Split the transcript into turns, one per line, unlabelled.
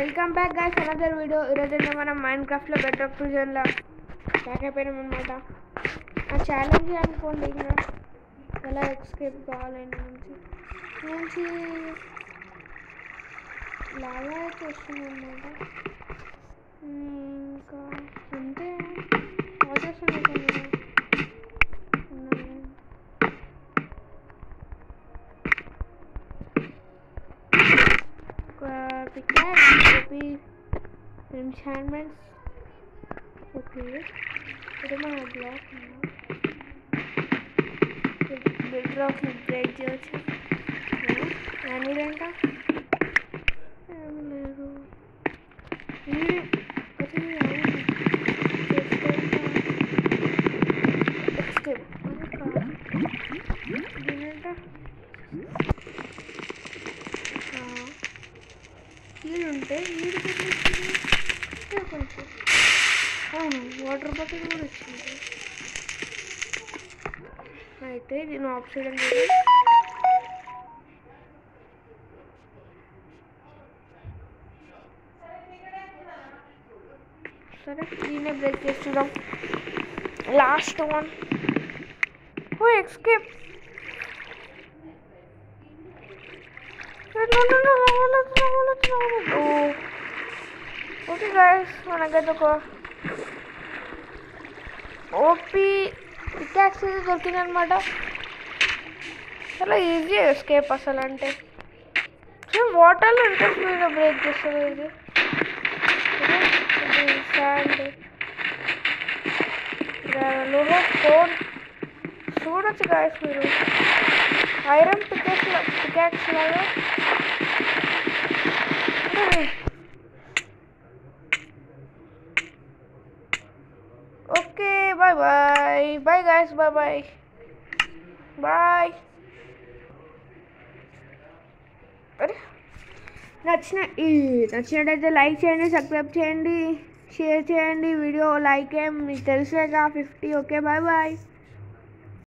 Welcome back guys another video ఈరోజు అయితే మనం మైండ్ క్రాఫ్ట్లో బెటర్ ఫ్యూజన్లో బ్యాక్ అయిపోయినాం అనమాట ఆ ఛాలెంజ్ అనుకోండి ఇంకా ఎలా ఎక్స్కేప్ కావాలని నుంచి నుంచి లాగా అయితే వస్తుంది అనమాట ఇంకా అంతే వచ్చేస్తుంది కొన్ని ఉన్నాయి. ఒక పికాక్స్ చెప్పి ఎన్చాన్మెంట్స్ ఓకే ఇది మన బ్లాక్ బెడ్ రాక్ బ్రేక్ చేయవచ్చు యానిడంట ఏం లేదు ఇది వచ్చింది ఎక్స్టెప్ దీనంట నీళ్ళు ఉంటే నీళ్ళు పెట్టేసి కొంచెం అవును వాటర్ బాటిల్ కూడా వచ్చింది అయితే నేను ఆప్షన్ సరే దీన్నే బ్రేక్ చేస్తున్నాం లాస్ట్ వన్ ఓ ఎక్స్కేప్ ఓకే గాయస్ మనకైతే ఒక ఓపీ పికాక్స్ అయితే దొరికిందనమాట చాలా ఈజీ ఎస్కేప్ అసలు అంటే వాటర్లో ఇంట్రెస్ట్ మీద బ్రేక్ చేస్తుంది ఇది శాండ్ లోహో స్టోన్ చూడొచ్చు గాయస్ మీరు ఐరన్ పికాక్స్ పికాక్స్ లాగా okay bye bye bye guys bye bye bye అరే నచ్చిన ఈ నచ్చినట్టయితే లైక్ చేయండి సబ్స్క్రైబ్ చేయండి షేర్ చేయండి వీడియో లైక్ ఏం మీకు తెలిసేగా ఫిఫ్టీ ఓకే బాయ్ బాయ్